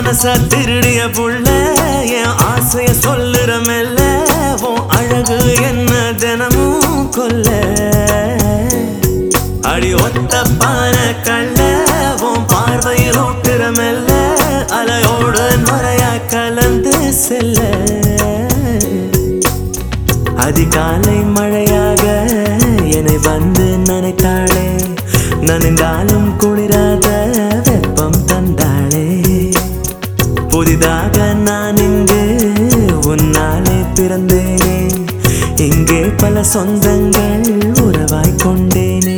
மனச திருடிய புள்ள என் ஆசைய சொல்லுற மெல்ல உன் அழகு என்ன தினமும் கொல்ல அடி ஒத்த பான கள்ள உன் பார்வையில் ஓட்டுற மெல்ல அலையோடு நுரையா கலந்து செல்ல அதிகாலை மழையாக என்னை வந்து நனைத்தாளே நனைந்தாலும் குளிராத வெப்பம் தந்தாளே புதிதாக நான் இங்கு உன்னாலே பிறந்தேனே இங்கே பல சொந்தங்கள் உறவாய் கொண்டேனே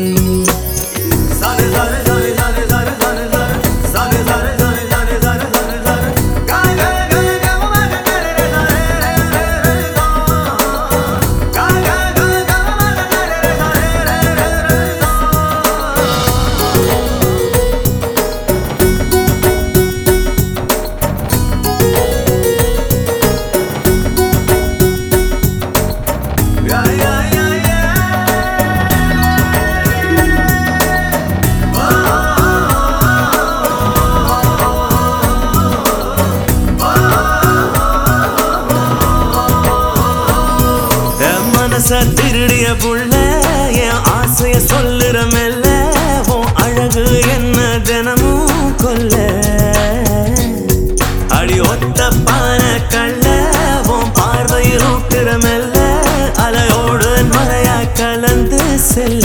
என் மனச திருடிய புள்ள என் ஆசைய சொல்லுற மெல்ல உன் அழகு என்ன தினமும் கொல்ல அடி ஒத்த பான கள்ள உன் பார்வையில் ஊட்டுற மெல்ல அலையோடு மறையா கலந்து செல்ல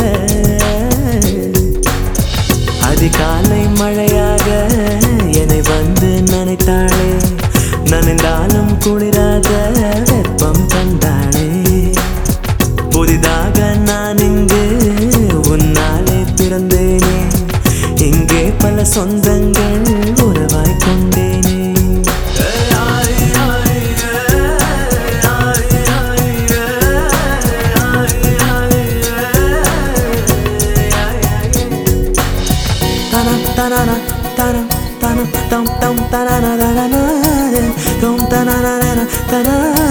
அதிகாலை மழையாக என்னை வந்து நனைத்தாளே நனைந்தாலும் குளிராத வெப்பம் தந்தாளே புதிதாக நான் இங்கு உன்னாலே பிறந்தேனே இங்கே பல சொந்தங்கள் உறவாய் கொண்டேனே Tana tanana tana tana tam tam tanana tanana tom tanana tana